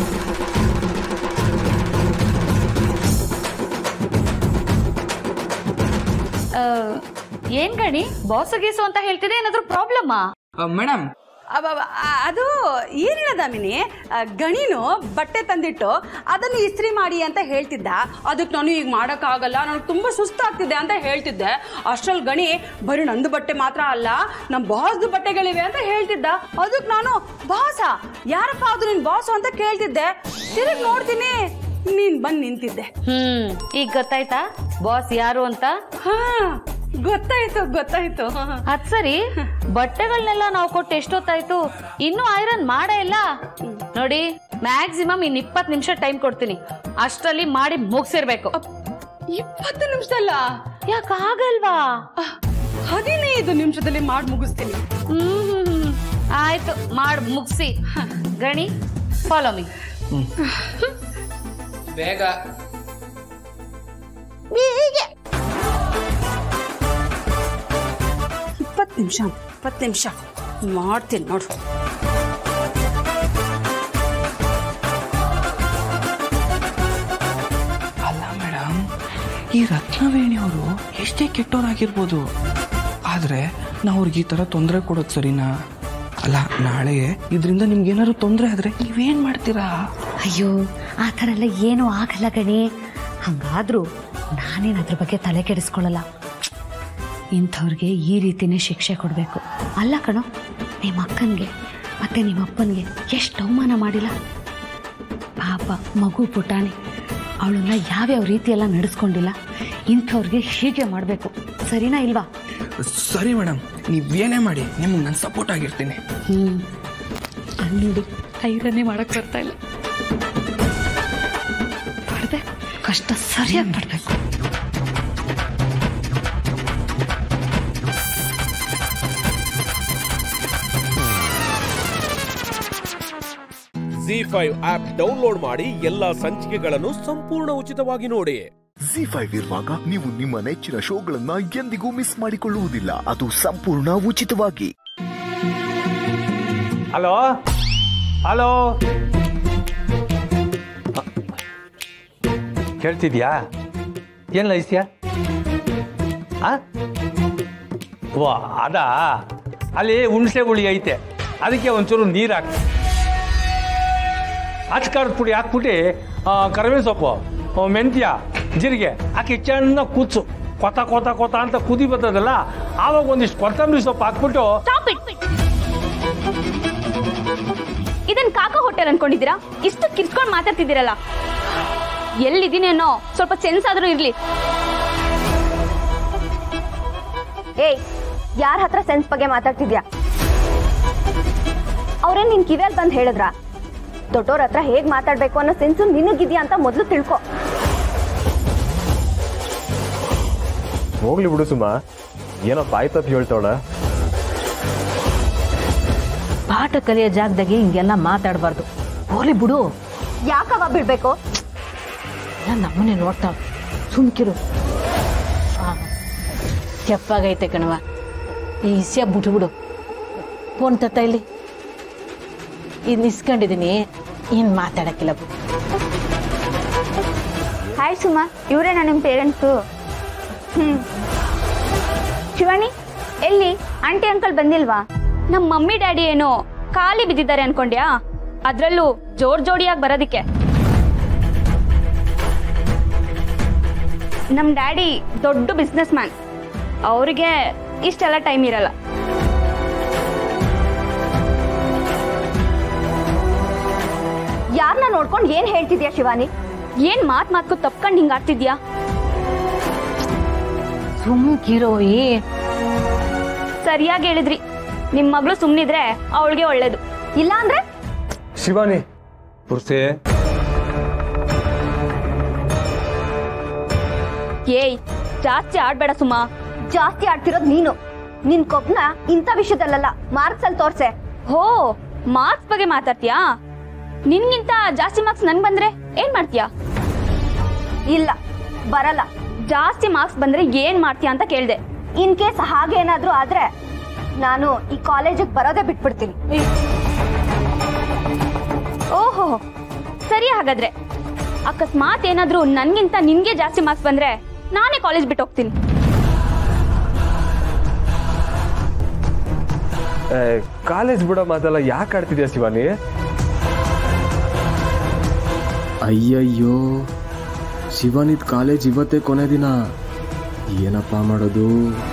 ಏನ್ ಗಣಿ ಬಾಸು ಗೀಸು ಅಂತ ಹೇಳ್ತಿದೆ ಏನಾದ್ರೂ ಪ್ರಾಬ್ಲಮ್ಮಾ ಮೇಡಮ್ ಅಬ್ಬಬ್ಬ, ಆ- ಅದು ಏನಿಲ್ಲ ದಾಮಿನಿ ಆ, ಗಣಿನು ಬಟ್ಟೆ ತಂದಿಟ್ಟು ಅದನ್ನು ಇಸ್ತ್ರಿ ಮಾಡಿ ಅಂತ ಹೇಳ್ತಿದ್ದ ಅದಕ್ಕೆ ನಾನು ಈಗ ಮಾಡೋಕ್ಕಾಗಲ್ಲ ನನಗೆ ತುಂಬ ಸುಸ್ತಾಗ್ತಿದೆ ಅಂತ ಹೇಳ್ತಿದ್ದೆ ಅಷ್ಟ್ರಲ್ಲಿ ಗಣಿ ಬರೀ ನಂದು ಬಟ್ಟೆ ಮಾತ್ರ ಅಲ್ಲ ನಮ್ಮ ಬಾಸ್ದು ಬಟ್ಟೆಗಳಿವೆ ಅಂತ ಹೇಳ್ತಿದ್ದ ಅದಕ್ಕೆ ನಾನು ಬಾಸ ಯಾರಪ್ಪ ಅದು ನಿನ್ ಬಾಸು ಅಂತ ಕೇಳ್ತಿದ್ದೆ ತಿರುಗಿ ನೋಡ್ತೀನಿ ನೀನ್ ಬಂದು ನಿಂತಿದ್ದೆ ಹ್ಮ್ ಈಗ ಗೊತ್ತಾಯ್ತಾ ಬಾಸ್ ಯಾರು ಅಂತ ಹಾ ಗೊತ್ತಾಯ್ತು ಗೊತ್ತಾಯ್ತು ಅದ್ ಸರಿ ಬಟ್ಟೆಗಳನ್ನೆಲ್ಲ ನಾವು ಕೊಟ್ಟು ಎಷ್ಟೊತ್ತಾಯ್ತು ಇನ್ನೂ ಐರನ್ ಮಾಡೇ ಇಲ್ಲ ನೋಡಿ ಮ್ಯಾಕ್ಸಿಮಮ್ ಇನ್ ಇಪ್ಪತ್ ನಿಮಿಷ ಟೈಮ್ ಕೊಡ್ತೀನಿ ಅಷ್ಟರಲ್ಲಿ ಮಾಡಿ ಮುಗಿಸಿರ್ಬೇಕು ಇಪ್ಪತ್ತು ನಿಮಿಷದಲ್ಲ ಯಾಕಾಗಲ್ವಾ ಹದಿನೈದು ನಿಮಿಷದಲ್ಲಿ ಮಾಡಿ ಮುಗಿಸ್ತೀನಿ ಹ್ಮ್ ಆಯ್ತು ಮಾಡ್ ಮುಗಿಸಿ ಗಣಿ ಫಾಲೋ ಮೀ ಬೇಗ ಇಪ್ಪತ್ತು ನಿಮಿಷ ಇಪ್ಪತ್ತು ನಿಮಿಷ ಮಾಡ್ತೀನಿ ನೋಡು ಅಲ್ಲ ಮೇಡಮ್ ಈ ರತ್ನವೇಣಿ ಅವರು ಎಷ್ಟೇ ಕೆಟ್ಟವರಾಗಿರ್ಬೋದು ಆದ್ರೆ ನಾವು ಅವ್ರಿಗೆ ಈ ತರ ತೊಂದರೆ ಕೊಡೋದು ಸರಿನಾ ಅಲ್ಲ ನಾಳೆ ಇದರಿಂದ ನಿಮ್ಗೆ ಏನಾದ್ರು ತೊಂದರೆ ಆದ್ರೆ ನೀವೇನ್ ಮಾಡ್ತೀರಾ ಅಯ್ಯೋ ಆ ಥರ ಎಲ್ಲ ಏನೂ ಆಗಲ್ಲ ಗಣಿ ಹಂಗಾದ್ರೂ ನಾನೇನು ಅದ್ರ ಬಗ್ಗೆ ತಲೆ ಕೆಡಿಸ್ಕೊಳ್ಳಲ್ಲ ಇಂಥವ್ರಿಗೆ ಈ ರೀತಿನೇ ಶಿಕ್ಷೆ ಕೊಡಬೇಕು ಅಲ್ಲ ಕಣೋ ನಿಮ್ಮ ಅಕ್ಕನಿಗೆ ಮತ್ತೆ ನಿಮ್ಮ ಅಪ್ಪನಿಗೆ ಎಷ್ಟು ಅವಮಾನ ಮಾಡಿಲ್ಲ ಪಾಪ ಮಗು ಪುಟಾಣಿ ಅವಳನ್ನ ಯಾವ್ಯಾವ ರೀತಿಯೆಲ್ಲ ನಡೆಸ್ಕೊಂಡಿಲ್ಲ ಇಂಥವ್ರಿಗೆ ಹೀಗೆ ಮಾಡಬೇಕು ಸರಿನಾ ಇಲ್ವಾ ಸರಿ ಮೇಡಮ್ ನೀವೇನೇ ಮಾಡಿ ನಿಮ್ಗೆ ನಾನು ಸಪೋರ್ಟ್ ಆಗಿರ್ತೀನಿ ಹ್ಮ್ ಅಲ್ಲಿ ನೋಡು ಐರನ್ನೇ ಮಾಡಕ್ ಬರ್ತಾ ಇಲ್ಲ ಪಡ್ಬೇಕು ಕಷ್ಟ ಸರಿಯಾಗಿ ಪಡ್ಬೇಕು ಜಿ ಫೈವ್ ಆಪ್ ಡೌನ್ಲೋಡ್ ಮಾಡಿ ಎಲ್ಲಾ ಸಂಚಿಕೆಗಳನ್ನು ಸಂಪೂರ್ಣ ಉಚಿತವಾಗಿ ನೋಡಿ ಜಿ ಫೈವ್ ಇರುವಾಗ ನೀವು ನಿಮ್ಮ ನೆಚ್ಚಿನ ಶೋಗಳನ್ನ ಎಂದಿಗೂ ಮಿಸ್ ಮಾಡಿಕೊಳ್ಳುವುದಿಲ್ಲ ಅದು ಸಂಪೂರ್ಣ ಉಚಿತವಾಗಿ ಹಲೋ ಹಲೋ ಕೇಳ್ತಿದ್ಯಾ ಏನು ಲೈಸ್ಯಾ ಆ ವಾ ಅದಾ ಅಲ್ಲಿ ಹುಣಸೆ ಹುಳಿ ಐತೆ ಅದಕ್ಕೆ ಒಂಚೂರು ನೀರು ಹಾಕಿ ಅಚ್ಕಾರದ ಪುಡಿ ಹಾಕ್ಬಿಟ್ಟು ಕರಿಬೇವು ಸೊಪ್ಪು ಆ, ಮೆಂತ್ಯ ಜೀರಿಗೆ ಹಾಕಿ ಚೆನ್ನಾಗಿ ಕೂಚು ಕೊತ ಕೊತ ಕೊತ ಅಂತ ಕುದಿ ಬರ್ತದಲ್ಲ ಆವಾಗ ಒಂದಿಷ್ಟು ಕೊತ್ತಂಬರಿ ಸೊಪ್ಪು ಹಾಕ್ಬಿಟ್ಟು ಇದನ್ ಕಾಕ ಹೋಟೆಲ್ ಅನ್ಕೊಂಡಿದ್ದೀರಾ ಇಷ್ಟು ಕಿರ್ಸ್ಕೊಂಡ್ ಮಾತಾಡ್ತಿದ್ದೀರಲ್ಲ ಎಲ್ಲಿದ್ದೀನೇನೋ ಸ್ವಲ್ಪ ಸೆನ್ಸ್ ಆದ್ರೂ ಇರ್ಲಿ ಏಯ್ ಯಾರ ಹತ್ರ ಸೆನ್ಸ್ ಬಗ್ಗೆ ಮಾತಾಡ್ತಿದ್ಯಾ ಅವ್ರೇನ್ ನಿನ್ ಕಿವಿಯಲ್ಲಿ ಬಂದ್ ಹೇಳಿದ್ರ ದೊಡ್ಡೋರ್ ಹತ್ರ ಹೇಗ್ ಮಾತಾಡ್ಬೇಕು ಅನ್ನೋ ಸೆನ್ಸು ನಿನಗಿದ್ಯಾ ಅಂತ ಮೊದ್ಲು ತಿಳ್ಕೊ ಹೋಗ್ಲಿ ಬಿಡು ಸುಮಾ ಏನೋ ತಾಯಿ ತಪ್ಪು ಹೇಳ್ತಾವಳ ಪಾಠ ಕಲಿಯೋ ಜಾಗದಾಗೆ ಹಿಂಗೆಲ್ಲ ಮಾತಾಡಬಾರ್ದು ಹೋಲಿ ಬಿಡು ಯಾಕವ ಬಿಡ್ಬೇಕು ಎಲ್ಲ ನಮ್ಮನೆ ನೋಡ್ತಾವ ಸುಮ್ಕಿರು ಆ, ಕೆಪ್ಪಾಗೈತೆ ಕಣವ ಈ ಇಸ್ಯ ಬಿಟ್ಬಿಡು ಫೋನ್ ತತ್ತ ಇಲ್ಲಿ ಇನ್ನು ಇಸ್ಕೊಂಡಿದ್ದೀನಿ ಇನ್ನು ಮಾತಾಡಕ್ಕಿಲ್ಲ ಬಿಡು ಹಾಯ್ ಸುಮಾ ಇವರೇನಾ ನಿಮ್ ಪೇರೆಂಟ್ಸು ಹ್ಮ್ ಶಿವಾನಿ ಎಲ್ಲಿ ಆಂಟಿ ಅಂಕಲ್ ಬಂದಿಲ್ವಾ ನಮ್ಮ ಮಮ್ಮಿ ಡ್ಯಾಡಿ ಏನೋ ಖಾಲಿ ಬಿದ್ದಿದ್ದಾರೆ ಅನ್ಕೊಂಡ್ಯಾ ಅದ್ರಲ್ಲೂ ಜೋಡ್ ಜೋಡಿಯಾಗಿ ಬರೋದಿಕ್ಕೆ ನಮ್ ಡ್ಯಾಡಿ ದೊಡ್ಡ ಬಿಸ್ನೆಸ್ ಮ್ಯಾನ್ ಅವ್ರಿಗೆ ಇಷ್ಟೆಲ್ಲ ಟೈಮ್ ಇರಲ್ಲ ಯಾರನ್ನ ನೋಡ್ಕೊಂಡು ಏನ್ ಹೇಳ್ತಿದ್ಯಾ ಶಿವಾನಿ ಏನ್ ಮಾತ್ ಮಾತ್ಕು ತಪ್ಕೊಂಡ್ ಹಿಂಗ್ ಆಡ್ತಿದ್ಯಾ ಸುಮ್ಕಿರೋ ಏ ಸರಿಯಾಗಿ ಹೇಳಿದ್ರಿ ನಿಮ್ ಮಗಳು ಸುಮ್ನಿದ್ರೆ ಅವಳಿಗೆ ಒಳ್ಳೇದು ಇಲ್ಲ ಅಂದ್ರೆ ಶಿವಾನಿ ಪುರ್ಸೆ ಏಯ್ ಜಾಸ್ತಿ ಆಡ್ಬೇಡ ಸುಮಾ ಜಾಸ್ತಿ ಆಡ್ತಿರೋದ್ ನೀನು ನಿನ್ ಕೊಬ್ನ ಇಂಥ ವಿಷಯದಲ್ಲ ಮಾರ್ಕ್ಸ್ ಅಲ್ಲಿ ತೋರ್ಸೆ ಹೋ ಮಾರ್ಕ್ಸ್ ಬಗ್ಗೆ ಮಾತಾಡ್ತೀಯಾ ನಿನ್ಗಿಂತ ಜಾಸ್ತಿ ಮಾರ್ಕ್ಸ್ ನನ್ ಬಂದ್ರೆ ಏನ್ ಮಾಡ್ತೀಯಾ ಇಲ್ಲ ಬರಲ್ಲ ಜಾಸ್ತಿ ಮಾರ್ಕ್ಸ್ ಬಂದ್ರೆ ಏನ್ ಮಾಡ್ತೀಯಾ ಅಂತ ಕೇಳ್ದೆ ಇನ್ ಕೇಸ್ ಹಾಗೇನಾದ್ರೂ ಆದ್ರೆ ನಾನು ಈ ಕಾಲೇಜಿಗೆ ಬರೋದೇ ಬಿಟ್ಬಿಡ್ತೀನಿ ಓಹೋ ಸರಿ ಹಾಗಾದ್ರೆ ಅಕಸ್ಮಾತ್ ಏನಾದ್ರೂ ನನ್ಗಿಂತ ನಿನ್ಗೆ ಜಾಸ್ತಿ ಮಾರ್ಕ್ಸ್ ಬಂದ್ರೆ ನಾನೇ ಕಾಲೇಜ್ ಬಿಟ್ಟು ಹೋಗ್ತೀನಿ ಕಾಲೇಜ್ ಬಿಡೋ ಮಾತೆಲ್ಲ ಯಾಕೆ ಆಡ್ತಿದ್ಯಾ ಶಿವಾನಿ ಅಯ್ಯಯ್ಯೋ ಶಿವನಿದ್ ಕಾಲೇಜ್ ಇವತ್ತೇ ಕೊನೆ ದಿನ ಏನಪ್ಪ ಮಾಡೋದು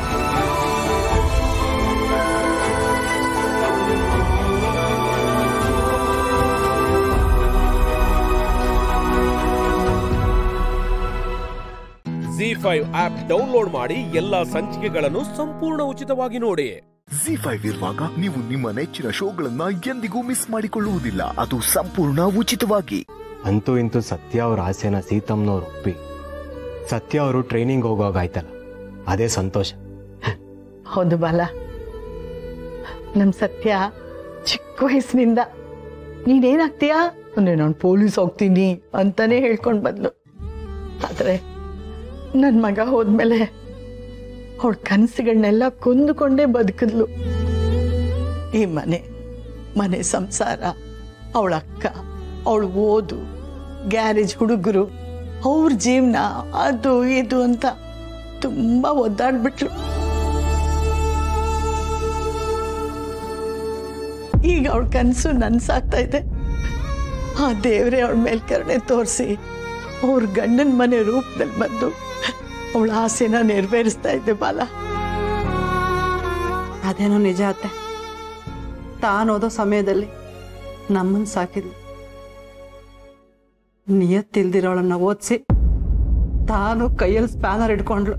ಜಿ ಫೈವ್ ಆಪ್ ಡೌನ್ಲೋಡ್ ಮಾಡಿ ಎಲ್ಲಾ ಸಂಚಿಕೆಗಳನ್ನು ಸಂಪೂರ್ಣ ಉಚಿತವಾಗಿ ನೋಡಿ ಜಿ ಫೈವ್ ಇರುವಾಗ ನೀವು ನಿಮ್ಮ ನೆಚ್ಚಿನ ಶೋಗಳನ್ನ ಎಂದಿಗೂ ಮಿಸ್ ಮಾಡಿಕೊಳ್ಳುವುದಿಲ್ಲ ಅದು ಸಂಪೂರ್ಣ ಉಚಿತವಾಗಿ ಅಂತೂ ಇಂತೂ ಸತ್ಯ ಅವ್ರ ಆಸೆನ ಸೀತಮ್ಮನವ್ರು ಒಪ್ಪಿ ಸತ್ಯ ಅವರು ಟ್ರೈನಿಂಗ್ ಹೋಗುವಾಗ ಆಯ್ತಲ್ಲ ಅದೇ ಸಂತೋಷ ಹೌದು ಬಾಲ ನಮ್ ಸತ್ಯ ಚಿಕ್ಕ ವಯಸ್ಸಿನಿಂದ ನೀನೇನಾಗ್ತೀಯಾ ಅಂದ್ರೆ ನಾನು ಪೊಲೀಸ್ ಹೋಗ್ತೀನಿ ಅಂತಾನೆ ಹೇಳ್ಕೊಂಡ್ ಬಂದ್ಲು ಆದ್ರೆ ನನ್ ಮಗ ಹೋದ್ಮೇಲೆ ಅವಳ ಕನಸುಗಳನ್ನೆಲ್ಲ ಕೊಂದುಕೊಂಡೇ ಬದುಕಿದ್ಲು ಈ ಮನೆ ಮನೆ ಸಂಸಾರ ಅವಳ ಅಕ್ಕ ಅವಳು ಓದು ಗ್ಯಾರೇಜ್ ಹುಡುಗರು ಅವ್ರ ಜೀವನ ಅದು ಇದು ಅಂತ ತುಂಬಾ ಒದ್ದಾಡ್ಬಿಟ್ಲು ಈಗ ಅವಳ ಕನಸು ನನ್ಸಾಗ್ತಾ ಇದೆ ಆ ದೇವ್ರೆ ಅವಳ ಮೇಲೆ ಕರುಣೆ ತೋರಿಸಿ ಅವ್ರ ಗಂಡನ ಮನೆ ರೂಪದಲ್ಲಿ ಬಂದು ಅವಳ ಆಸೆನ ನೆರವೇರಿಸ್ತಾ ಇದ್ದೆ ಬಾಲ ಅದೇನೋ ನಿಜ ಅತ್ತೆ ತಾನು ಓದೋ ಸಮಯದಲ್ಲಿ ನಮ್ಮನ್ನು ಸಾಕಿದ್ಲು ನಿಯತ್ತಿಲ್ದಿರೋಳನ್ನ ಓದಿಸಿ ತಾನು ಕೈಯಲ್ಲಿ ಸ್ಪ್ಯಾನರ್ ಇಟ್ಕೊಂಡ್ಳು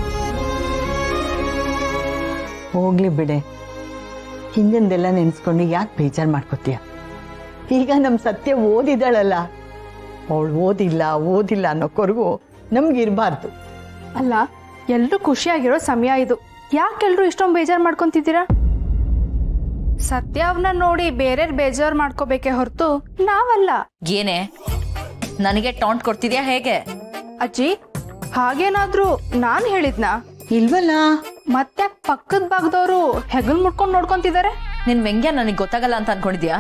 ಹೋಗ್ಲಿ ಬಿಡೆ ಹಿಂದಿಂದೆಲ್ಲ ನೆನ್ಸ್ಕೊಂಡು ಯಾಕೆ ಬೇಜಾರು ಮಾಡ್ಕೋತೀಯ ಈಗ ನಮ್ಮ ಸತ್ಯ ಓದಿದಾಳಲ್ಲ ಅವಳು ಓದಿಲ್ಲ ಓದಿಲ್ಲ ಅನ್ನೋ ಕೊರಗು ನಮ್ಗೆ ಇರಬಾರ್ದು ಅಲ್ಲ ಎಲ್ರೂ ಖುಷಿಯಾಗಿರೋ ಸಮಯ ಇದು ಯಾಕೆಲ್ರೂ ಇಷ್ಟೊಂದು ಬೇಜಾರು ಮಾಡ್ಕೊಂತಿದ್ದೀರಾ ಸತ್ಯ ಅವ್ನ ನೋಡಿ ಬೇರೆಯವ್ರು ಬೇಜಾರು ಮಾಡ್ಕೋಬೇಕೆ ಹೊರತು ನಾವಲ್ಲ ಏನೇ ನನಗೆ ಟಾಂಟ್ ಕೊಡ್ತಿದ್ಯಾ ಹೇಗೆ ಅಜ್ಜಿ ಹಾಗೇನಾದ್ರೂ ನಾನ್ ಹೇಳಿದ್ನಾ ಇಲ್ವಲ್ಲ ಮತ್ತೆ ಪಕ್ಕದ ಭಾಗದವರು ಹೆಗಲ್ ಮುಟ್ಕೊಂಡು ನೋಡ್ಕೊಂತಿದ್ದಾರೆ ನಿನ್ ವ್ಯಂಗ್ಯ ನನಗೆ ಗೊತ್ತಾಗಲ್ಲ ಅಂತ ಅನ್ಕೊಂಡಿದ್ಯಾ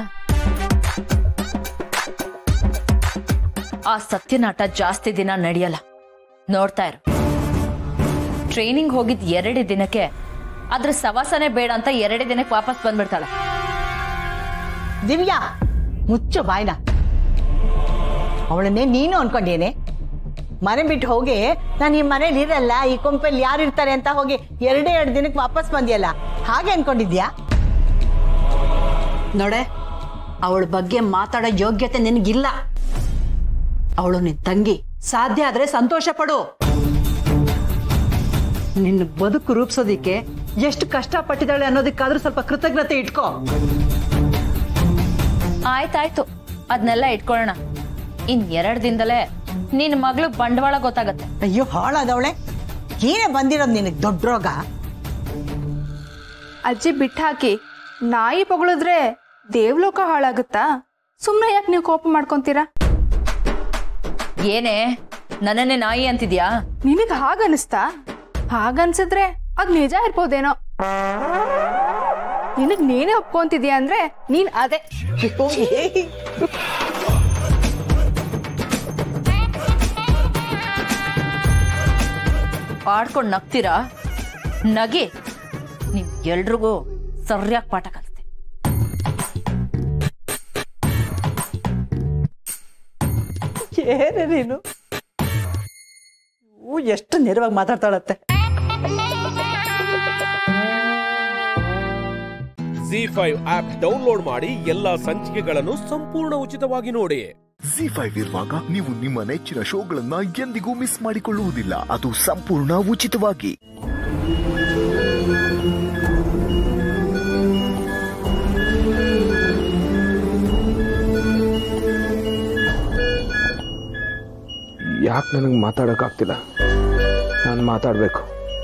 ಆ ಸತ್ಯನಾಟ ಜಾಸ್ತಿ ದಿನ ನಡೆಯಲ್ಲ ನೋಡ್ತಾ ಇರು ಟ್ರೈನಿಂಗ್ ಹೋಗಿದ್ ಎರಡೇ ದಿನಕ್ಕೆ ಅದ್ರ ಸವಾಸನೆ ಬೇಡ ಅಂತ ಎರಡೇ ದಿನಕ್ಕೆ ವಾಪಸ್ ಬಂದ್ಬಿಡ್ತಾಳೆ ದಿವ್ಯಾ ಮುಚ್ಚು ಬಾಯ್ನ ಅವಳನ್ನೇ ನೀನು ಅನ್ಕೊಂಡೇನೆ ಮನೆ ಬಿಟ್ಟು ಹೋಗಿ ನಾನು ಈ ಮನೇಲಿ ಇರಲ್ಲ ಈ ಕೊಂಪಲ್ಲಿ ಯಾರು ಇರ್ತಾರೆ ಅಂತ ಹೋಗಿ ಎರಡೇ ಎರಡು ದಿನಕ್ಕೆ ವಾಪಸ್ ಬಂದಿಯಲ್ಲ ಹಾಗೆ ಅನ್ಕೊಂಡಿದ್ಯಾ ನೋಡೆ ಅವಳ ಬಗ್ಗೆ ಮಾತಾಡೋ ಯೋಗ್ಯತೆ ನಿನಗಿಲ್ಲ ಅವಳು ನಿನ್ ತಂಗಿ ಸಾಧ್ಯ ಆದ್ರೆ ಸಂತೋಷ ಪಡು ನಿನ್ನ ಬದುಕು ರೂಪಿಸೋದಿಕ್ಕೆ ಎಷ್ಟು ಕಷ್ಟಪಟ್ಟಿದ್ದಾಳೆ ಅನ್ನೋದಕ್ಕಾದ್ರೂ ಸ್ವಲ್ಪ ಕೃತಜ್ಞತೆ ಇಟ್ಕೋ ಆಯ್ತಾಯ್ತು ಅದನ್ನೆಲ್ಲ ಇಟ್ಕೊಳ್ಳೋಣ ಇನ್ ಎರಡ್ ದಿನದಲ್ಲೇ ನಿನ್ ಮಗಳು ಬಂಡವಾಳ ಗೊತ್ತಾಗತ್ತೆ ಅಯ್ಯೋ ಹಾಳಾದವಳೆ ಏನೇ ಬಂದಿರೋದು ನಿನಗೆ ದೊಡ್ಡ ರೋಗ ಅಜ್ಜಿ ಬಿಟ್ಟಾಕಿ ನಾಯಿ ಪಗಳಿದ್ರೆ ದೇವ್ಲೋಕ ಹಾಳಾಗುತ್ತಾ ಸುಮ್ಮನೆ ಯಾಕೆ ನೀವು ಕೋಪ ಮಾಡ್ಕೊಂತೀರಾ ಏನೇ ನನ್ನನ್ನೇ ನಾಯಿ ಅಂತಿದ್ಯಾ ನಿನಗ್ ಹಾಗನ್ನಿಸ್ತಾ ಹಾಗನ್ಸಿದ್ರೆ ಅದ್ ನಿಜ ಇರ್ಬೋದೇನೋ ನಿನಗ್ ನೀನೇ ಒಪ್ಕೊಂತಿದ್ಯಾ ಅಂದ್ರೆ ನೀನ್ ಅದೇ ಆಡ್ಕೊಂಡ್ ನಗ್ತೀರಾ ನಗಿ ನೀವ್ ಎಲ್ರಿಗೂ ಸರಿಯಾಗಿ ಪಾಠ ಕಲಿಸ್ತೀನಿ ಏನೇ ನೀನು ಇವು ಎಷ್ಟು ನೇರವಾಗಿ ಮಾತಾಡ್ತಾಳತ್ತೆ ಜಿ ಫೈವ್ ಆಪ್ ಡೌನ್ಲೋಡ್ ಮಾಡಿ ಎಲ್ಲಾ ಸಂಚಿಕೆಗಳನ್ನು ಸಂಪೂರ್ಣ ಉಚಿತವಾಗಿ ನೋಡಿ ಜಿ ಫೈವ್ ಇರುವಾಗ ನೀವು ನಿಮ್ಮ ನೆಚ್ಚಿನ ಶೋಗಳನ್ನ ಎಂದಿಗೂ ಮಿಸ್ ಮಾಡಿಕೊಳ್ಳುವುದಿಲ್ಲ ಅದು ಸಂಪೂರ್ಣ ಉಚಿತವಾಗಿ ಯಾಕೆ ನನಗೆ ಮಾತಾಡೋಕ್ಕಾಗ್ತಿಲ್ಲ ನಾನು ಮಾತಾಡಬೇಕು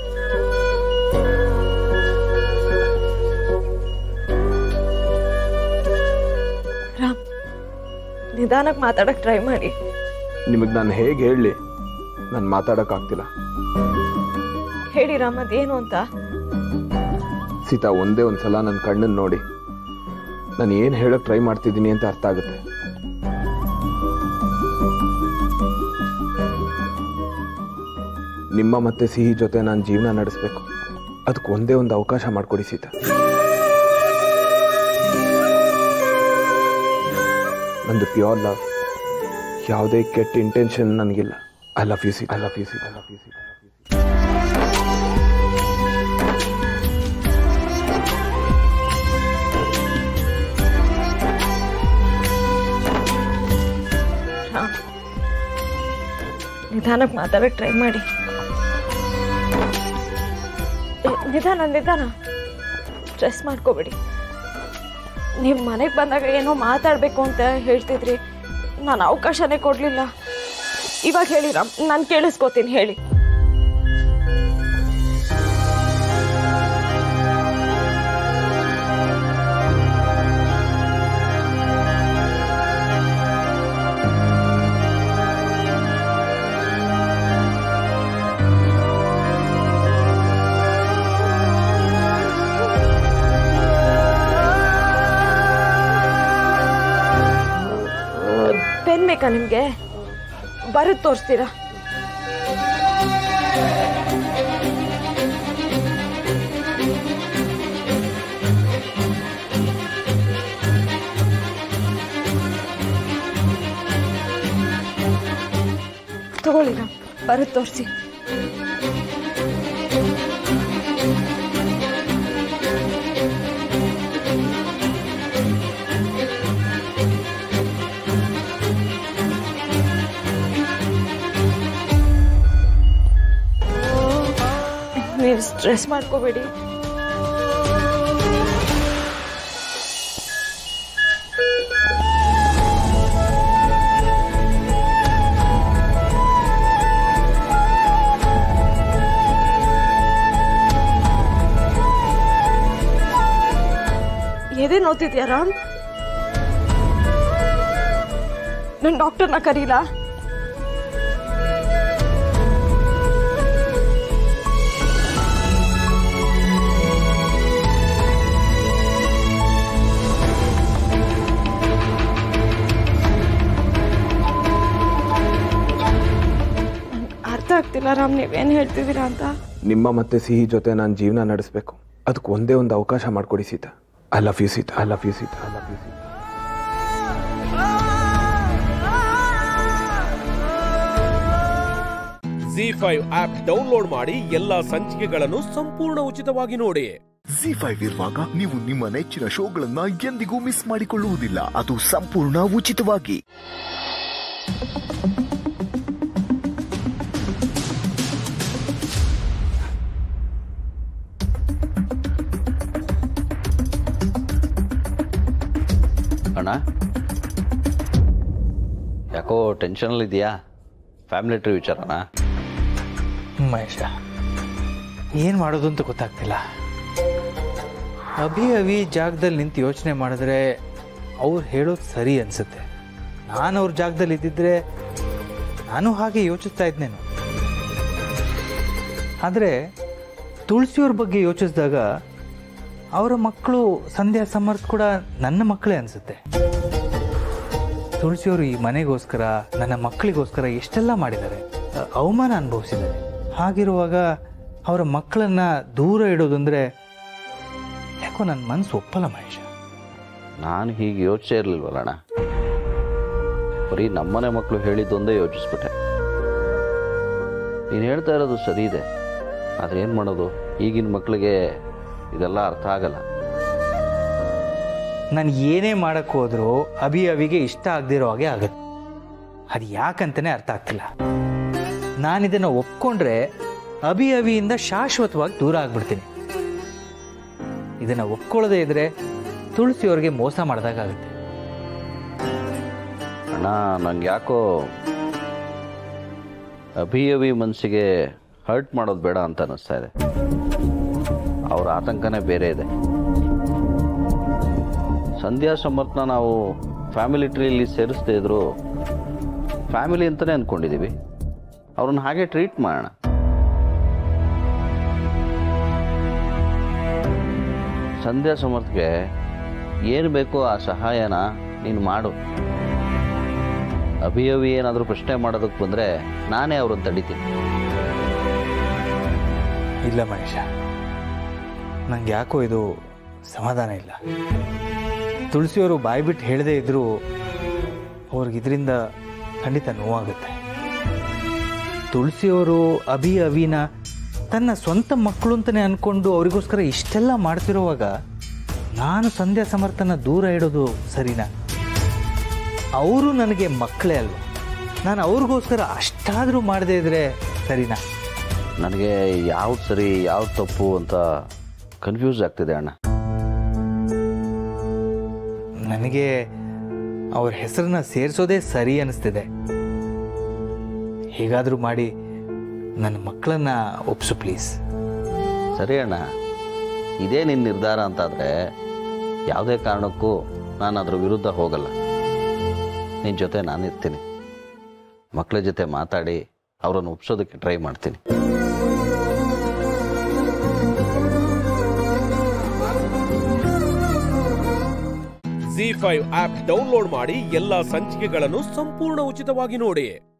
ರಾಮ್ ನಿಧಾನಕ್ಕೆ ಮಾತಾಡಕ್ ಟ್ರೈ ಮಾಡಿ ನಿಮಗೆ ನಾನು ಹೇಗೆ ಹೇಳಲಿ ನಾನು ಮಾತಾಡೋಕ್ಕಾಗ್ತಿಲ್ಲ ಹೇಳಿ ರಾಮ್ ಅದೇನು ಅಂತ ಸೀತಾ ಒಂದೇ ಒಂದು ಸಲ ನನ್ನ ಕಣ್ಣನ್ನು ನೋಡಿ ನಾನು ಏನು ಹೇಳೋಕೆ ಟ್ರೈ ಮಾಡ್ತಿದ್ದೀನಿ ಅಂತ ಅರ್ಥ ಆಗುತ್ತೆ ನಿಮ್ಮ ಮತ್ತೆ ಸಿಹಿ ಜೊತೆ ನಾನು ಜೀವನ ನಡೆಸಬೇಕು ಅದಕ್ಕೆ ಒಂದೇ ಒಂದು ಅವಕಾಶ ಮಾಡಿಕೊಡಿ ಸೀತಾ ನಂದು ಪ್ಯೂರ್ ಲವ್ ಯಾವುದೇ ಕೆಟ್ಟ ಇಂಟೆನ್ಷನ್ ನನಗಿಲ್ಲ ಐ ಲವ್ ಯು ಸಿ ಐ ಲವ್ ಯು ಸಿ ಐ ಲವ್ ಯು ಸಿ ರಾಮ್ ನಿಧಾನಕ್ಕೆ ಮಾತಾಡಕ್ ಟ್ರೈ ಮಾಡಿ ಏ, ನಿಧಾನ ನಿಧಾನ ಸ್ಟ್ರೆಸ್ ಮಾಡ್ಕೋಬೇಡಿ ನೀವು ಮನೆಗೆ ಬಂದಾಗ ಏನೋ ಮಾತಾಡಬೇಕು ಅಂತ ಹೇಳ್ತಿದ್ರಿ ನಾನು ಅವಕಾಶನೇ ಕೊಡಲಿಲ್ಲ ಇವಾಗ ಹೇಳಿ ರಾಮ್ ನಾನು ಕೇಳಿಸ್ಕೋತೀನಿ ಹೇಳಿ ಪೆನ್ ಬೇಕಾ ನಿಮಗೆ ಬರೋದು ತೋರಿಸ್ತೀರಾ ತಗೊಳ್ಳಿ ರಾಮ್ ಬರೋದು ತೋರಿಸಿ ನೀವು ಸ್ಟ್ರೆಸ್ ಮಾಡ್ಕೋಬೇಡಿ ಎದೆ ನೋತಿದ್ಯಾ ರಾಮ್ ನನ್ನ ಡಾಕ್ಟರ್ನ ಕರೀಲಾ ಅರ್ಥ ಆಗ್ತಿಲ್ಲ ರಾಮ್ ನೀವೇನು ಹೇಳ್ತಿದ್ದೀರಾ ಅಂತ ನಿಮ್ಮ ಮತ್ತೆ ಸಿಹಿ ಜೊತೆ ನಾನು ಜೀವನ ನಡೆಸಬೇಕು ಅದಕ್ಕೆ ಒಂದೇ ಒಂದು ಅವಕಾಶ ಮಾಡಿಕೊಡಿ Sita I love you Sita I love you Sita I love you Sita Zee five app download ಮಾಡಿ ಎಲ್ಲಾ ಸಂಚಿಕೆಗಳನ್ನು ಸಂಪೂರ್ಣ ಉಚಿತವಾಗಿ ನೋಡಿ ಜಿ ಫೈವ್ ಇರುವಾಗ ನೀವು ನಿಮ್ಮ ನೆಚ್ಚಿನ ಶೋಗಳನ್ನ ಎಂದಿಗೂ ಮಿಸ್ ಮಾಡಿಕೊಳ್ಳುವುದಿಲ್ಲ ಅದು ಸಂಪೂರ್ಣ ಉಚಿತವಾಗಿ ಅಣ್ಣ ಯಾಕೋ ಟೆನ್ಷನಲ್ಲಿದೆಯಾ ಫ್ಯಾಮಿಲಿ ಟ್ರೀ ವಿಚಾರನಾ ಮಹೇಶ ಏನು ಮಾಡೋದು ಅಂತ ಗೊತ್ತಾಗ್ತಿಲ್ಲ ಅಭಿ ಅವಿ ಜಾಗದಲ್ಲಿ ನಿಂತು ಯೋಚನೆ ಮಾಡಿದ್ರೆ ಅವ್ರು ಹೇಳೋದು ಸರಿ ಅನ್ಸುತ್ತೆ ನಾನು ಅವ್ರ ಜಾಗದಲ್ಲಿ ಇದ್ದಿದ್ರೆ ನಾನು ಹಾಗೆ ಯೋಚಿಸ್ತಾ ಇದ್ನೇನು ಆದರೆ ತುಳಸಿಯವ್ರ ಬಗ್ಗೆ ಯೋಚಿಸಿದಾಗ ಅವರ ಮಕ್ಕಳು ಸಂಧ್ಯಾ ಸಮರ್ಥ ಕೂಡ ನನ್ನ ಮಕ್ಕಳೇ ಅನಿಸುತ್ತೆ ತುಳಸಿಯವರು ಈ ಮನೆಗೋಸ್ಕರ ನನ್ನ ಮಕ್ಕಳಿಗೋಸ್ಕರ ಎಷ್ಟೆಲ್ಲ ಮಾಡಿದ್ದಾರೆ ಅ- ಅವಮಾನ ಅನುಭವಿಸಿದ್ದಾರೆ ಹಾಗಿರುವಾಗ ಅವರ ಮಕ್ಕಳನ್ನ ದೂರ ಇಡೋದಂದ್ರೆ ಯಾಕೋ ನನ್ನ ಮನಸ್ಸು ಒಪ್ಪಲ್ಲ ಮಹೇಶ ನಾನು ಹೀಗೆ ಯೋಚಿಸೇ ಇರಲಿಲ್ವಲ್ಲ ಅಣ್ಣ ಬರೀ ನಮ್ಮನೆ ಮಕ್ಕಳು ಹೇಳಿದ್ದೊಂದೇ ಯೋಚಿಸ್ಬಿಟ್ಟೆ ನೀನು ಹೇಳ್ತಾ ಇರೋದು ಸರಿ ಇದೆ ಆದರೆ ಏನು ಮಾಡೋದು ಈಗಿನ ಮಕ್ಕಳಿಗೆ ಇದೆಲ್ಲ ಅರ್ಥ ಆಗಲ್ಲ ನಾನು ಏನೇ ಮಾಡಕ್ಕೆ ಹೋದ್ರೂ ಅಭಿ ಅವಿಗೆ ಇಷ್ಟ ಆಗದಿರೋ ಹಾಗೆ ಆಗತ್ತೆ ಅದು ಯಾಕಂತಾನೆ ಅರ್ಥ ಆಗ್ತಿಲ್ಲ ನಾನಿದನ್ನು ಒಪ್ಕೊಂಡ್ರೆ ಅಭಿ ಅವಿಯಿಂದ ಶಾಶ್ವತವಾಗಿ ದೂರ ಆಗ್ಬಿಡ್ತೀನಿ ಇದನ್ನು ಒಪ್ಕೊಳ್ಳದೆ ಇದ್ರೆ ತುಳಸಿಯವ್ರಿಗೆ ಮೋಸ ಮಾಡಿದಾಗುತ್ತೆ ಅಣ್ಣ ನಂಗೆ ಯಾಕೋ ಅಭಿಯವಿ ಮನಸ್ಸಿಗೆ ಹರ್ಟ್ ಮಾಡೋದು ಬೇಡ ಅಂತ ಅನ್ನಿಸ್ತಾ ಇದೆ ಅವರ ಆತಂಕನೇ ಬೇರೆ ಇದೆ ಸಂಧ್ಯಾ ಸಮರ್ಥನ ನಾವು ಫ್ಯಾಮಿಲಿ ಟ್ರೀಲಿ ಸೇರಿಸದೇ ಇದ್ರು ಫ್ಯಾಮಿಲಿ ಅಂತಲೇ ಅಂದ್ಕೊಂಡಿದ್ದೀವಿ ಅವ್ರನ್ನ ಹಾಗೆ ಟ್ರೀಟ್ ಮಾಡೋಣ ಸಂಧ್ಯಾ ಸಮರ್ಥ್ಗೆ ಏನು ಬೇಕೋ ಆ ಸಹಾಯನ ನೀನು ಮಾಡು ಅಭಿಯವಿ ಏನಾದರೂ ಪ್ರಶ್ನೆ ಮಾಡೋದಕ್ಕೆ ಬಂದರೆ ನಾನೇ ಅವ್ರನ್ನ ತಡಿತೀನಿ ಇಲ್ಲ ಮಹೇಶ ನಂಗೆ ಯಾಕೋ ಇದು ಸಮಾಧಾನ ಇಲ್ಲ ತುಳಸಿಯವರು ಬಾಯ್ಬಿಟ್ಟು ಹೇಳದೇ ಇದ್ದರೂ ಅವ್ರಿಗೆ ಇದರಿಂದ ಖಂಡಿತ ನೋವಾಗುತ್ತೆ ತುಳಸಿಯವರು ಅಭಿ ಅವಿನ ತನ್ನ ಸ್ವಂತ ಮಕ್ಕಳು ಅಂತಲೇ ಅಂದ್ಕೊಂಡು ಅವರಿಗೋಸ್ಕರ ಇಷ್ಟೆಲ್ಲ ಮಾಡ್ತಿರೋವಾಗ ನಾನು ಸಂಧ್ಯಾ ಸಮರ್ಥನ ದೂರ ಇಡೋದು ಸರಿನಾ ಅವರು ನನಗೆ ಮಕ್ಕಳೇ ಅಲ್ವ ನಾನು ಅವ್ರಿಗೋಸ್ಕರ ಅಷ್ಟಾದರೂ ಮಾಡದೇ ಇದ್ರೆ ಸರಿನಾ ನನಗೆ ಯಾವ್ದು ಸರಿ ಯಾವ್ದು ತಪ್ಪು ಅಂತ ಕನ್ಫ್ಯೂಸ್ ಆಗ್ತಿದೆ ಅಣ್ಣ ನನಗೆ ಅವ್ರ ಹೆಸರನ್ನ ಸೇರಿಸೋದೇ ಸರಿ ಅನಿಸ್ತಿದೆ ಹೇಗಾದರೂ ಮಾಡಿ ನನ್ನ ಮಕ್ಕಳನ್ನ ಒಪ್ಸು ಪ್ಲೀಸ್ ಸರಿ ಅಣ್ಣ ಇದೇ ನಿನ್ನ ನಿರ್ಧಾರ ಅಂತಾದರೆ ಯಾವುದೇ ಕಾರಣಕ್ಕೂ ನಾನು ಅದ್ರ ವಿರುದ್ಧ ಹೋಗಲ್ಲ ನಿನ್ನ ಜೊತೆ ನಾನಿರ್ತೀನಿ ಮಕ್ಕಳ ಜೊತೆ ಮಾತಾಡಿ ಅವರನ್ನು ಒಪ್ಸೋದಕ್ಕೆ ಟ್ರೈ ಮಾಡ್ತೀನಿ ಜಿ ಫೈವ್ ಆಪ್ ಡೌನ್ಲೋಡ್ ಮಾಡಿ ಎಲ್ಲಾ ಸಂಚಿಕೆಗಳನ್ನು ಸಂಪೂರ್ಣ ಉಚಿತವಾಗಿ ನೋಡಿ